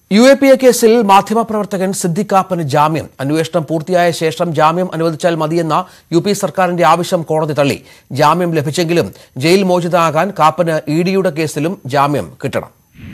U A P A കേസിൽ മാധ്യമപ്രവർത്തകൻ സിദ്ദിഖാപ്പന് ജാമ്യം അന്വേഷണം പൂർത്തിയായ ശേഷം ജാമ്യം അനുവദിച്ചാൽ മതിയെന്ന യു പി സർക്കാരിന്റെ ആവശ്യം കോടതി തള്ളി ജാമ്യം ലഭിച്ചെങ്കിലും ജയിൽ മോചിതനാകാൻ കാപ്പന് ഇ ഡിയുടെ കേസിലും ജാമ്യം കിട്ടണം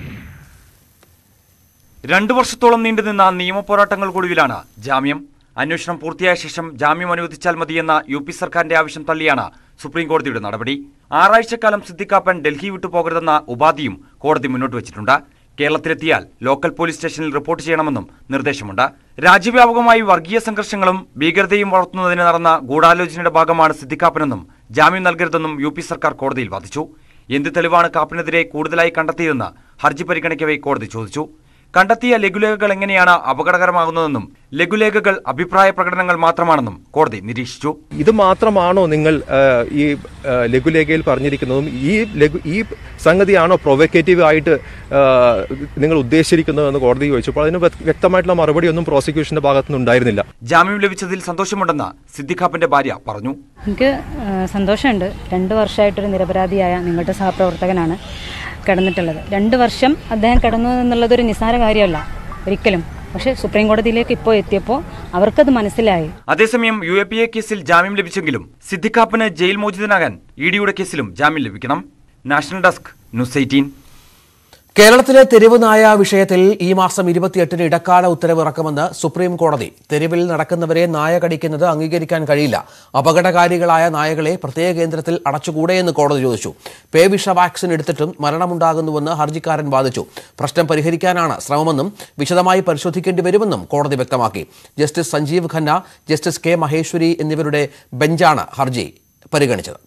രണ്ടു വർഷത്തോളം നീണ്ടുനിന്ന നിയമപോരാട്ടങ്ങൾക്കൊടുവിലാണ് ജാമ്യം അന്വേഷണം പൂർത്തിയായ ശേഷം ജാമ്യം അനുവദിച്ചാൽ മതിയെന്ന യു പി സർക്കാരിന്റെ ആവശ്യം തള്ളിയാണ് സുപ്രീം കോടതിയുടെ നടപടി ആറാഴ്ചക്കാലം സിദ്ദിഖാപ്പൻ ഡൽഹി വിട്ടുപോകരുതെന്ന ഉപാധിയും കോടതി മുന്നോട്ട് വച്ചിട്ടുണ്ട് കേരളത്തിലെത്തിയാൽ ലോക്കൽ പോലീസ് സ്റ്റേഷനിൽ റിപ്പോർട്ട് ചെയ്യണമെന്നും നിർദ്ദേശമുണ്ട് രാജ്യവ്യാപകമായി വർഗീയ സംഘർഷങ്ങളും ഭീകരതയും വളർത്തുന്നതിന് നടന്ന ഗൂഢാലോചനയുടെ ഭാഗമാണ് സിദ്ദിഖാപ്പനെന്നും ജാമ്യം നൽകരുതെന്നും യു പി സർക്കാർ കോടതിയിൽ വാദിച്ചു എന്ത് തെളിവാണ് കാപ്പനെതിരെ കൂടുതലായി കണ്ടെത്തിയതെന്ന് ഹർജി പരിഗണിക്കവേ കോടതി ചോദിച്ചു കണ്ടെത്തിയ ലഘുലേഖകൾ എങ്ങനെയാണ് അപകടകരമാകുന്നതെന്നും ലഘുലേഖകൾ അഭിപ്രായ പ്രകടനങ്ങൾ മാത്രമാണെന്നും കോടതി നിരീക്ഷിച്ചു ഇത് മാത്രമാണോ നിങ്ങൾ ആ, ഈ ആ, ലഘുലേഖയിൽ പറഞ്ഞിരിക്കുന്നതും ഈ ലഘു ഈ സംഗതിയാണോ പ്രൊവക്കേറ്റീവ് ആയിട്ട് ആ, നിങ്ങൾ ഉദ്ദേശിച്ചിരിക്കുന്നതെന്ന് കോടതി ചോദിച്ചപ്പോൾ അതിന് വ്യക്ത- വ്യക്തമായിട്ടുള്ള മറുപടി ഒന്നും പ്രോസിക്യൂഷന്റെ ഭാഗത്തുനിന്ന് ഉണ്ടായിരുന്നില്ല ജാമ്യം ലഭിച്ചതിൽ സന്തോഷമുണ്ടെന്ന് സിദ്ദിഖാപ്പന്റെ ഭാര്യ പറഞ്ഞു എനിക്ക് ആ, സന്തോഷമുണ്ട് രണ്ട് വർഷമായിട്ടൊരു നിരപരാധിയായ നിങ്ങളുടെ സഹപ്രവർത്തകനാണ് കിടന്നിട്ടുള്ളത് രണ്ട് വർഷം അദ്ദേഹം കിടന്നു എന്നുള്ളതൊരു നിസ്സാര കാര്യമല്ല ഒരിക്കലും പക്ഷേ സുപ്രീം കോടതിയിലേക്ക് ഇപ്പോൾ എത്തിയപ്പോൾ അവർക്കത് മനസ്സിലായി അതേസമയം യു എ പി എ കേസിൽ ജാമ്യം ലഭിച്ചെങ്കിലും സിദ്ദിഖാപ്പന് ജയിൽ മോചിതനാകാൻ ഇ ഡിയുടെ കേസിലും ജാമ്യം ലഭിക്കണം നാഷണൽ ഡെസ്ക് ന്യൂസ് എയ്റ്റീൻ കേരളത്തിലെ തെരുവ് നായ വിഷയത്തിൽ ഈ മാസം ഇരുപത്തിയെട്ടിന് ഇടക്കാല ഉത്തരവ് ഇറക്കുമെന്ന് സുപ്രീം കോടതി തെരുവിൽ നടക്കുന്നവരെ നായ കടിക്കുന്നത് അംഗീകരിക്കാൻ കഴിയില്ല അപകടകാരികളായ നായകളെ പ്രത്യേക കേന്ദ്രത്തിൽ അടച്ചുകൂടെയെന്ന് കോടതി ചോദിച്ചു പേവിഷ വാക്സിൻ എടുത്തിട്ടും മരണമുണ്ടാകുന്നുവെന്ന് ഹർജിക്കാരൻ വാദിച്ചു പ്രശ്നം പരിഹരിക്കാനാണ് ശ്രമമെന്നും വിശദമായി പരിശോധിക്കേണ്ടി വരുമെന്നും കോടതി വ്യക്തമാക്കി justice Sanjiv Khanna justice K Maheshwari എന്നിവരുടെ ബെഞ്ചാണ് ഹർജി പരിഗണിച്ചത്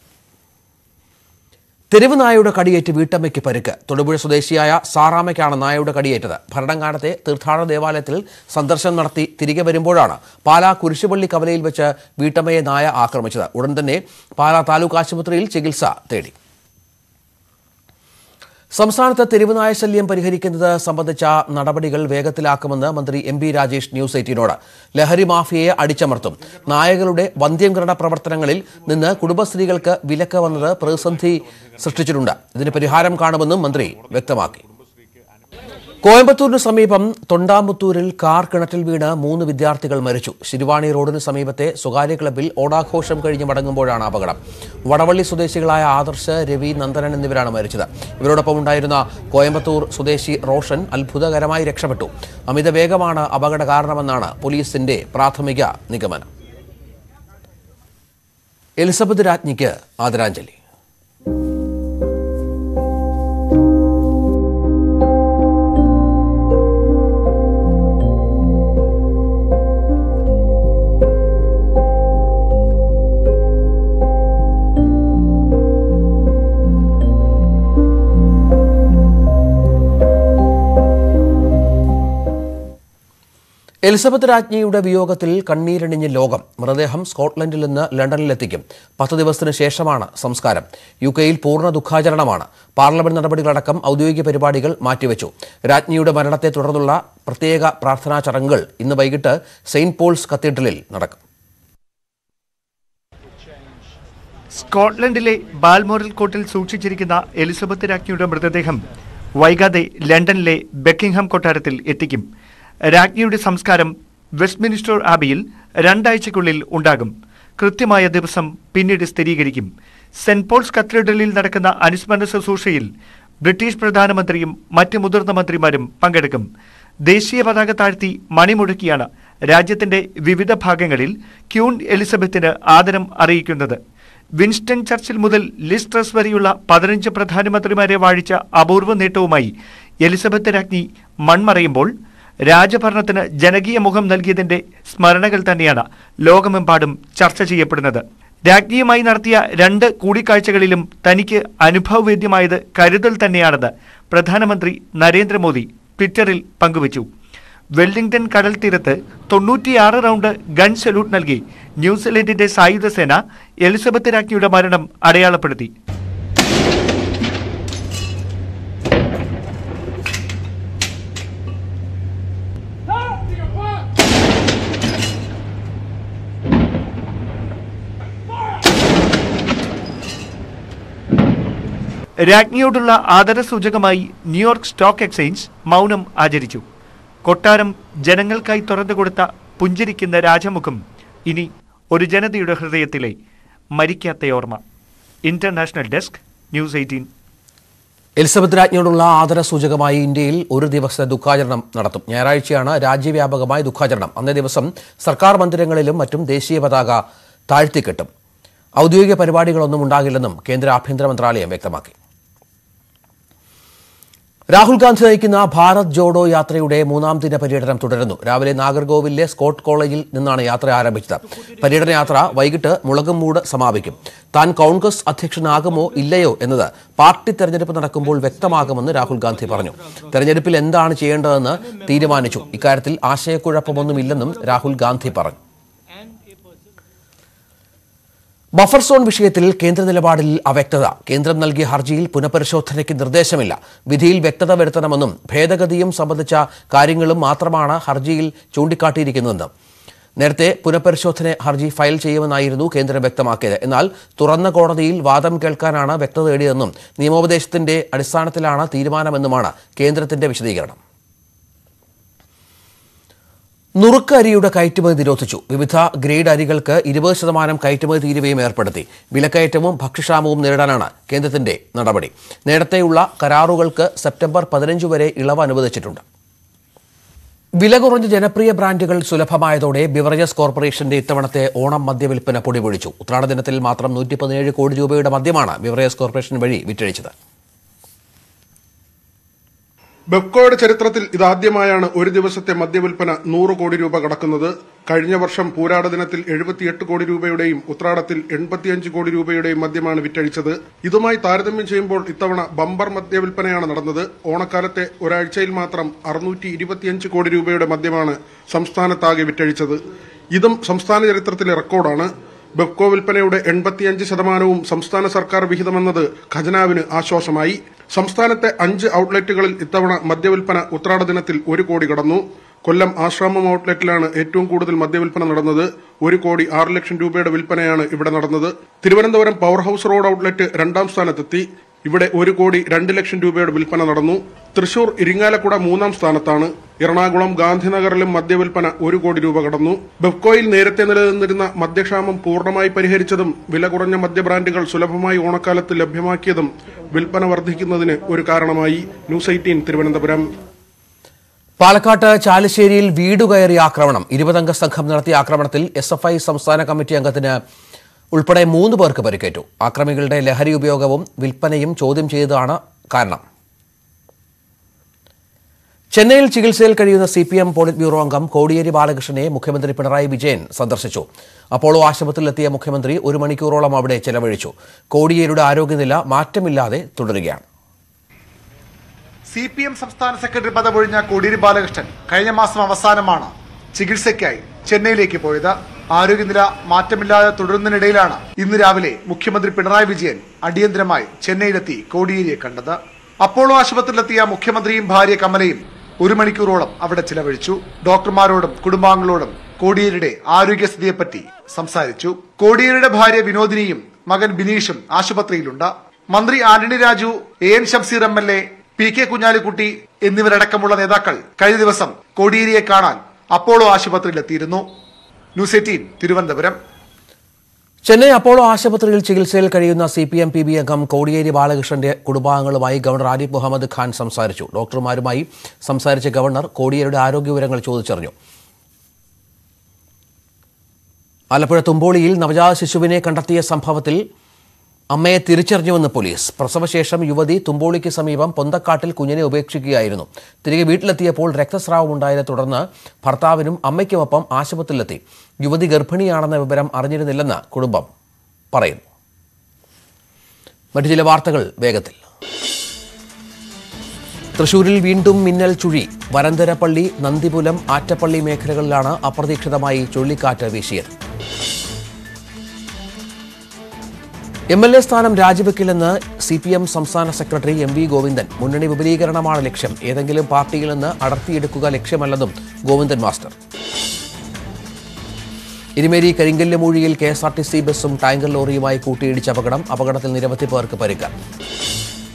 തെരുവ് നായയുടെ കടിയേറ്റ് വീട്ടമ്മയ്ക്ക് പരുക്ക് തൊടുപുഴ സ്വദേശിയായ സാറാമയ്ക്കാണ് നായയുടെ കടിയേറ്റത് ഭരണങ്ങാനത്തെ തീർത്ഥാടന ദേവാലയത്തിൽ സന്ദർശനം നടത്തി തിരികെ വരുമ്പോഴാണ് പാലാ കുരിശുപള്ളി കവലയിൽ വെച്ച് വീട്ടമ്മയെ നായ ആക്രമിച്ചത് ഉടൻ തന്നെ പാലാ താലൂക്ക് ആശുപത്രിയിൽ ചികിത്സ തേടി സംസ്ഥാനത്ത് തെരുവുനായ ശല്യം പരിഹരിക്കുന്നത് സംബന്ധിച്ച നടപടികൾ വേഗത്തിലാക്കുമെന്ന് മന്ത്രി എം ബി രാജേഷ് ന്യൂസ് എയ്റ്റീനോട് ലഹരി മാഫിയയെ അടിച്ചമർത്തും നായകളുടെ വന്ധ്യംകരണ പ്രവർത്തനങ്ങളിൽ നിന്ന് കുടുംബശ്രീകൾക്ക് വിലക്ക് വന്നത് പ്രതിസന്ധി സൃഷ്ടിച്ചിട്ടുണ്ട് ഇതിന് പരിഹാരം കാണുമെന്നും മന്ത്രി വ്യക്തമാക്കി കോയമ്പത്തൂരിന് സമീപം തൊണ്ടാമ്പത്തൂരിൽ കാർ കിണറ്റിൽ വീണ് മൂന്ന് വിദ്യാർത്ഥികൾ മരിച്ചു ശിരുവാണി റോഡിന് സമീപത്തെ സ്വകാര്യ ക്ലബിൽ ഓടാഘോഷം കഴിഞ്ഞ് മടങ്ങുമ്പോഴാണ് അപകടം വടവള്ളി സ്വദേശികളായ ആദർശ് രവി നന്ദനൻ എന്നിവരാണ് മരിച്ചത് ഇവരോടൊപ്പം ഉണ്ടായിരുന്ന കോയമ്പത്തൂർ സ്വദേശി റോഷൻ അത്ഭുതകരമായി രക്ഷപ്പെട്ടു അമിത വേഗമാണ് അപകട കാരണമെന്നാണ് പോലീസിന്റെ പ്രാഥമിക നിഗമനം എലിസബത്ത് രാജ്ഞിക്ക് ആദരാഞ്ജലി എലിസബത്ത് രാജ്ഞിയുടെ വിയോഗത്തിൽ കണ്ണീരണിഞ്ഞ് ലോകം മൃതദേഹം സ്കോട്ട്ലൻഡിൽ നിന്ന് ലണ്ടനിലെത്തിക്കും പത്ത് ദിവസത്തിന് ശേഷമാണ് സംസ്കാരം യു കെയിൽ പൂർണ്ണ ദുഃഖാചരണമാണ് പാർലമെന്റ് നടപടികളടക്കം ഔദ്യോഗിക പരിപാടികൾ മാറ്റിവെച്ചു രാജ്ഞിയുടെ മരണത്തെ തുടർന്നുള്ള പ്രത്യേക പ്രാർത്ഥനാ ചടങ്ങുകൾ ഇന്ന് വൈകിട്ട് സെയിന്റ് പോൾസ് കത്തീഡ്രലിൽ നടക്കും സ്കോട്ട്ലൻഡിലെ ബാൽമോറൽ കോർട്ടിൽ സൂക്ഷിച്ചിരിക്കുന്ന എലിസബത്ത് രാജ്ഞിയുടെ മൃതദേഹം വൈകാതെ ലണ്ടനിലെ ബെക്കിംഗ്ഹാം കൊട്ടാരത്തിൽ എത്തിക്കും രാജ്ഞിയുടെ സംസ്കാരം വെസ്റ്റ്മിനിസ്റ്റർ ആബിയിൽ രണ്ടാഴ്ചയ്ക്കുള്ളിൽ ഉണ്ടാകും കൃത്യമായ ദിവസം പിന്നീട് സ്ഥിരീകരിക്കും സെന്റ് പോൾസ് കത്തീഡ്രലിൽ നടക്കുന്ന അനുസ്മരണ ശുശ്രൂഷയിൽ ബ്രിട്ടീഷ് പ്രധാനമന്ത്രിയും മറ്റ് മുതിർന്ന മന്ത്രിമാരും പങ്കെടുക്കും ദേശീയ പതാക താഴ്ത്തി മണിമുഴക്കിയാണ് രാജ്യത്തിന്റെ വിവിധ ഭാഗങ്ങളിൽ ക്യൂൺ എലിസബത്തിന് ആദരം അറിയിക്കുന്നത് വിൻസ്റ്റൺ ചർച്ചിൽ മുതൽ ലിസ് ട്രസ് വരെയുള്ള പതിനഞ്ച് പ്രധാനമന്ത്രിമാരെ വാഴിച്ച അപൂർവ നേട്ടവുമായി എലിസബത്ത് രാജ്ഞി മൺമറയുമ്പോൾ രാജഭരണത്തിന് ജനകീയ മുഖം നൽകിയതിന്റെ സ്മരണകൾ തന്നെയാണ് ലോകമെമ്പാടും ചർച്ച ചെയ്യപ്പെടുന്നത് രാജ്ഞിയുമായി നടത്തിയ രണ്ട് കൂടിക്കാഴ്ചകളിലും തനിക്ക് അനുഭവവേദ്യമായത് കരുതൽ തന്നെയാണെന്ന് പ്രധാനമന്ത്രി നരേന്ദ്രമോദി ട്വിറ്ററിൽ പങ്കുവച്ചു വെല്ലിംഗ്ടൺ കടൽ തീരത്ത് തൊണ്ണൂറ്റിയാറ് റൗണ്ട് ഗൺ സല്യൂട്ട് നൽകി ന്യൂസിലൻഡിന്റെ സായുധ സേന എലിസബത്ത് രാജ്ഞിയുടെ മരണം അടയാളപ്പെടുത്തി രാജ്ഞിയോടുള്ള ആദരസൂചകമായി ന്യൂയോർക്ക് സ്റ്റോക്ക് എക്സ്ചേഞ്ച് മൗനം ആചരിച്ചു കൊട്ടാരം ജനങ്ങൾക്കായി തുറന്നുകൊടുത്ത പുഞ്ചിരിക്കുന്ന രാജമുഖം ഇനി ഒരു ജനതയുടെ ഹൃദയത്തിലെ മരിക്കാത്ത ഓർമ്മ international desk news eighteen Elizabeth രാജ്ഞിയോടുള്ള ആദരസൂചകമായി ഇന്ത്യയിൽ ഒരു ദിവസത്തെ ദുഃഖാചരണം നടത്തും ഞായറാഴ്ചയാണ് രാജ്യവ്യാപകമായ ദുഃഖാചരണം അന്നേ ദിവസം സർക്കാർ മന്ദിരങ്ങളിലും മറ്റും ദേശീയ പതാക താഴ്ത്തിക്കെട്ടും ഔദ്യോഗിക പരിപാടികളൊന്നും ഉണ്ടാകില്ലെന്നും കേന്ദ്ര ആഭ്യന്തര മന്ത്രാലയം വ്യക്തമാക്കി രാഹുൽ ഗാന്ധി നയിക്കുന്ന ഭാരത് ജോഡോ യാത്രയുടെ മൂന്നാം ദിന പര്യടനം തുടരുന്നു രാവിലെ നാഗർകോവിലെ സ്കോട്ട് കോളേജിൽ നിന്നാണ് യാത്ര ആരംഭിച്ചത് പര്യടന യാത്ര വൈകിട്ട് മുളകുമൂട് സമാപിക്കും താൻ കോൺഗ്രസ് അധ്യക്ഷനാകുമോ ഇല്ലയോ എന്നത് പാർട്ടി തെരഞ്ഞെടുപ്പ് നടക്കുമ്പോൾ വ്യക്തമാകുമെന്ന് രാഹുൽ ഗാന്ധി പറഞ്ഞു തെരഞ്ഞെടുപ്പിൽ എന്താണ് ചെയ്യേണ്ടതെന്ന് തീരുമാനിച്ചു ഇക്കാര്യത്തിൽ ആശയക്കുഴപ്പമൊന്നുമില്ലെന്നും രാഹുൽ ഗാന്ധി പറഞ്ഞു ബഫർ സോൺ വിഷയത്തിൽ കേന്ദ്ര നിലപാടിൽ അവ്യക്തത കേന്ദ്രം നൽകിയ ഹർജിയിൽ പുനഃപരിശോധനയ്ക്ക് നിർദ്ദേശമില്ല വിധിയിൽ വ്യക്തത വരുത്തണമെന്നും ഭേദഗതിയും സംബന്ധിച്ച കാര്യങ്ങളും മാത്രമാണ് ഹർജിയിൽ ചൂണ്ടിക്കാട്ടിയിരിക്കുന്നതെന്നും നേരത്തെ പുനഃപരിശോധന ഹർജി ഫയൽ ചെയ്യുമെന്നായിരുന്നു കേന്ദ്രം വ്യക്തമാക്കിയത് എന്നാൽ തുറന്ന കോടതിയിൽ വാദം കേൾക്കാനാണ് വ്യക്തത തേടിയതെന്നും നിയമോപദേശത്തിന്റെ അടിസ്ഥാനത്തിലാണ് തീരുമാനമെന്നുമാണ് കേന്ദ്രത്തിന്റെ വിശദീകരണം നുറുക്ക് അരിയുടെ കയറ്റുമതി നിരോധിച്ചു വിവിധ ഗ്രേഡ് അരികൾക്ക് ഇരുപത് ശതമാനം കയറ്റുമതി തീരുവയും ഏർപ്പെടുത്തി വിലക്കയറ്റവും ഭക്ഷ്യക്ഷാമവും നേരിടാനാണ് കേന്ദ്രത്തിന്റെ നടപടി നേരത്തെയുള്ള കരാറുകൾക്ക് സെപ്റ്റംബർ പതിനഞ്ച് വരെ ഇളവ് അനുവദിച്ചിട്ടുണ്ട് വില കുറഞ്ഞ ജനപ്രിയ ബ്രാൻഡുകൾ സുലഭമായതോടെ ബിവറേജസ് കോർപ്പറേഷന്റെ ഇത്തവണത്തെ ഓണം മദ്യവിൽപ്പന പൊടിപൊഴിച്ചു ഉത്രാട ദിനത്തിൽ മാത്രം നൂറ്റി പതിനേഴ് കോടി രൂപയുടെ മദ്യമാണ് ബിവറേജസ് കോർപ്പറേഷൻ വഴി വിറ്റഴിച്ചത് ബെപ്കോയുടെ ചരിത്രത്തിൽ ഇതാദ്യമായാണ് ഒരു ദിവസത്തെ മദ്യവിൽപ്പന നൂറ് കോടി രൂപ കടക്കുന്നത് കഴിഞ്ഞ വർഷം പൂരാട ദിനത്തിൽ എഴുപത്തിയെട്ട് കോടി രൂപയുടെയും ഉത്രാടത്തിൽ എൺപത്തിയഞ്ച് കോടി രൂപയുടെയും മദ്യമാണ് വിറ്റഴിച്ചത് ഇതുമായി താരതമ്യം ചെയ്യുമ്പോൾ ഇത്തവണ ബമ്പർ മദ്യവിൽപ്പനയാണ് നടന്നത് ഓണക്കാലത്തെ ഒരാഴ്ചയിൽ മാത്രം അറുന്നൂറ്റി ഇരുപത്തിയഞ്ച് കോടി രൂപയുടെ മദ്യമാണ് സംസ്ഥാനത്താകെ വിറ്റഴിച്ചത് ഇതും സംസ്ഥാന ചരിത്രത്തിലെ റെക്കോർഡാണ് ബെപ്കോ വിൽപ്പനയുടെ എൺപത്തിയഞ്ച് ശതമാനവും സംസ്ഥാന സർക്കാർ വിഹിതമെന്നത് ഖജനാവിന് ആശ്വാസമായി സംസ്ഥാനത്തെ അഞ്ച് ഔട്ട്ലെറ്റുകളിൽ ഇത്തവണ മദ്യവിൽപ്പന ഉത്രാട ദിനത്തിൽ ഒരു കോടി കടന്നു കൊല്ലം ആശ്രാമം ഔട്ട്ലെറ്റിലാണ് ഏറ്റവും കൂടുതൽ മദ്യവിൽപ്പന നടന്നത് ഒരു കോടി ആറ് ലക്ഷം രൂപയുടെ വിൽപ്പനയാണ് ഇവിടെ നടന്നത് Thiruvananthapuram power house road outlet രണ്ടാം സ്ഥാനത്തെത്തി ഇവിടെ ഒരു കോടി രണ്ട് ലക്ഷം രൂപയുടെ വിൽപ്പന നടന്നു തൃശൂർ ഇരിങ്ങാലക്കുട മൂന്നാം സ്ഥാനത്താണ് എറണാകുളം ഗാന്ധിനഗറിലും മദ്യവിൽപ്പന ഒരു കോടി രൂപ കടന്നു ബെബ്കോയിൽ നേരത്തെ നിലനിന്നിരുന്ന മദ്യക്ഷാമം പൂർണ്ണമായി പരിഹരിച്ചതും വില കുറഞ്ഞ മദ്യബ്രാൻഡുകൾ സുലഭമായി ഓണക്കാലത്ത് ലഭ്യമാക്കിയതും വിൽപ്പന വർദ്ധിക്കുന്നതിന് ഒരു കാരണമായി ന്യൂസ് എയ്റ്റീൻ തിരുവനന്തപുരം പാലക്കാട്ട് ചാലിശ്ശേരിയിൽ വീടുകയറി ആക്രമണം ഇരുപതംഗ സംഘം നടത്തിയ ആക്രമണത്തിൽ എസ് എഫ് ഐ സംസ്ഥാന കമ്മിറ്റി അംഗത്തിന് ഉൾപ്പെടെ മൂന്ന് പേർക്ക് പരിക്കേറ്റു ആക്രമികളുടെ ലഹരി ഉപയോഗവും വിൽപ്പനയും ചോദ്യം ചെയ്തതാണ് കാരണം ചെന്നൈയിൽ ചികിത്സയിൽ കഴിയുന്ന C P M polit bureau അംഗം കോടിയേരി ബാലകൃഷ്ണനെ മുഖ്യമന്ത്രി പിണറായി വിജയൻ സന്ദർശിച്ചു അപ്പോളോ ആശുപത്രിയിലെത്തിയ മുഖ്യമന്ത്രി ഒരു മണിക്കൂറോളം അവിടെ ചെലവഴിച്ചു കോടിയേരിയുടെ ആരോഗ്യനില മാറ്റമില്ലാതെ തുടരുകയാണ് സി പി എം സംസ്ഥാന സെക്രട്ടറി പദമൊഴിഞ്ഞ കോടിയേരി ബാലകൃഷ്ണൻ കഴിഞ്ഞ മാസം അവസാനമാണ് ചികിത്സയ്ക്കായി ചെന്നൈയിലേക്ക് പോയത് ആരോഗ്യനില മാറ്റമില്ലാതെ തുടരുന്നതിനിടയിലാണ് ഇന്ന് രാവിലെ മുഖ്യമന്ത്രി പിണറായി വിജയൻ അടിയന്തരമായി ചെന്നൈയിലെത്തി കോടിയേരിയെ കണ്ടത് അപ്പോളോ ആശുപത്രിയിലെത്തിയ മുഖ്യമന്ത്രിയും ഭാര്യ കമലയും ഒരു മണിക്കൂറോളം അവിടെ ചിലവഴിച്ചു ഡോക്ടർമാരോടും കുടുംബാംഗങ്ങളോടും കോടിയേരിയുടെ ആരോഗ്യസ്ഥിതിയെപ്പറ്റി സംസാരിച്ചു കോടിയേരിയുടെ ഭാര്യ വിനോദിനിയും മകൻ ബിനീഷും ആശുപത്രിയിലുണ്ട് മന്ത്രി Antony Raju A N Shamseer M L A P K Kunhalikutty എന്നിവരടക്കമുള്ള നേതാക്കൾ കഴിഞ്ഞ ദിവസം കോടിയേരിയെ കാണാൻ അപ്പോളോ ആശുപത്രിയിലെത്തിയിരുന്നു news eighteen Thiruvananthapuram Chennai Apollo ആശുപത്രിയിൽ ചികിത്സയിൽ കഴിയുന്ന C P M P B അംഗം കോടിയേരി ബാലകൃഷ്ണന്റെ കുടുംബാംഗങ്ങളുമായി ഗവർണർ ആരിഫ് മുഹമ്മദ് ഖാൻ സംസാരിച്ചു ഡോക്ടർമാരുമായി സംസാരിച്ച ഗവർണർ കോടിയേരിയുടെ ആരോഗ്യവിവരങ്ങൾ ചോദിച്ചറിഞ്ഞു ആലപ്പുഴ തുമ്പോളിയിൽ നവജാത ശിശുവിനെ കണ്ടെത്തിയ സംഭവത്തിൽ അമ്മയെ തിരിച്ചറിഞ്ഞുവെന്ന് പോലീസ് പ്രസവശേഷം യുവതി തുമ്പോളിക്ക് സമീപം പൊന്തക്കാട്ടിൽ കുഞ്ഞിനെ ഉപേക്ഷിക്കുകയായിരുന്നു തിരികെ വീട്ടിലെത്തിയപ്പോൾ രക്തസ്രാവമുണ്ടായതിനെ തുടർന്ന് ഭർത്താവിനും അമ്മയ്ക്കുമൊപ്പം ആശുപത്രിയിലെത്തി യുവതി ഗർഭിണിയാണെന്ന വിവരം അറിഞ്ഞിരുന്നില്ലെന്ന് കുടുംബം പറയുന്നു മറ്റു ചില വാർത്തകൾ വേഗത്തിൽ തൃശൂരിൽ വീണ്ടും മിന്നൽ ചുഴി വരന്തരപ്പള്ളി നന്ദിപുലം ആറ്റപ്പള്ളി മേഖലകളിലാണ് അപ്രതീക്ഷിതമായി ചുഴലിക്കാറ്റ് വീശിയത് എം എൽ എ സ്ഥാനം രാജിവെക്കില്ലെന്ന് സി പി എം സംസ്ഥാന സെക്രട്ടറി എം വി ഗോവിന്ദൻ മുന്നണി വിപുലീകരണമാണ് ലക്ഷ്യം ഏതെങ്കിലും പാർട്ടിയിൽ നിന്ന് അടർത്തിയെടുക്കുക ലക്ഷ്യമല്ലെന്നും ഗോവിന്ദൻ മാസ്റ്റർ ഇരുമേരി കരിങ്കല്ലുമൂഴിയിൽ K S R T C ബസ്സും ടാങ്കർ ലോറിയുമായി കൂട്ടിയിടിച്ച അപകടം അപകടത്തിൽ നിരവധി പേർക്ക് പരിക്ക്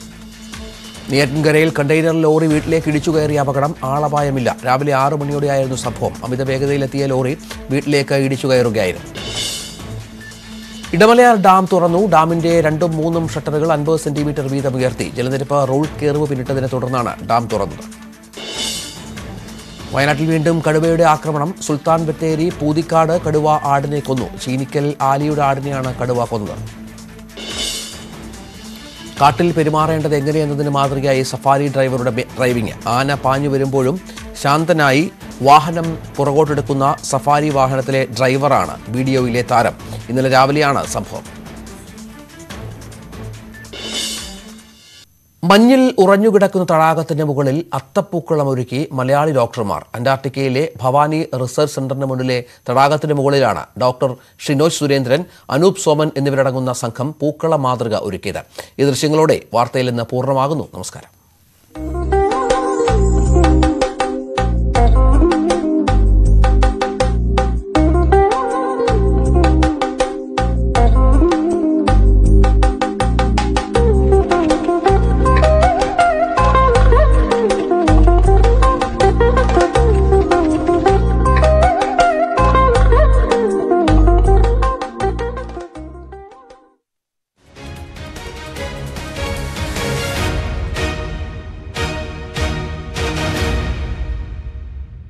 നെയ്യാറ്റിൻകരയിൽ കണ്ടെയ്നർ ലോറി വീട്ടിലേക്ക് ഇടിച്ചു കയറിയ അപകടം ആളപായമില്ല രാവിലെ ആറ് മണിയോടെയായിരുന്നു സംഭവം അമിത വേഗതയിലെത്തിയ ലോറി വീട്ടിലേക്ക് ഇടിച്ചു കയറുകയായിരുന്നു ഇടമലയാർ ഡാം തുറന്നു ഡാമിന്റെ രണ്ടും മൂന്നും ഷട്ടറുകൾ അൻപത് സെന്റിമീറ്റർ വീതം ഉയർത്തി ജലനിരപ്പ് റോൾ കേർവ് പിന്നിട്ടതിനെ തുടർന്നാണ് ഡാം തുറന്നത് വയനാട്ടിൽ വീണ്ടും കടുവയുടെ ആക്രമണം സുൽത്താൻ ബത്തേരി പൂതിക്കാട് കടുവ ആടിനെ കൊന്നു ചീനിക്കൽ ആലിയുടെ ആടിനെയാണ് കടുവ കൊന്നത് കാട്ടിൽ പെരുമാറേണ്ടത് എങ്ങനെയെന്നതിന് മാതൃകയായി സഫാരി ഡ്രൈവറുടെ ബെ- ഡ്രൈവിംഗ് ആന പാഞ്ഞു വരുമ്പോഴും ശാന്തനായി വാഹനം പുറകോട്ടെടുക്കുന്ന സഫാരി വാഹനത്തിലെ ഡ്രൈവറാണ് വീഡിയോയിലെ താരം ഇന്നലെ രാവിലെയാണ് സംഭവം മഞ്ഞിൽ ഉറഞ്ഞുകിടക്കുന്ന തടാകത്തിന്റെ മുകളിൽ അത്തപ്പൂക്കളം ഒരുക്കി മലയാളി ഡോക്ടർമാർ അന്റാർട്ടിക്കയിലെ ഭവാനി റിസർച്ച് സെന്ററിന് മുന്നിലെ തടാകത്തിന്റെ മുകളിലാണ് ഡോക്ടർ ഷിനോജ് സുരേന്ദ്രൻ അനൂപ് സോമൻ എന്നിവരടങ്ങുന്ന സംഘം പൂക്കള മാതൃക ഒരുക്കിയത് ഈ ദൃശ്യങ്ങളോടെ വാർത്തയിൽ നിന്ന് പൂർണ്ണമാകുന്നു നമസ്കാരം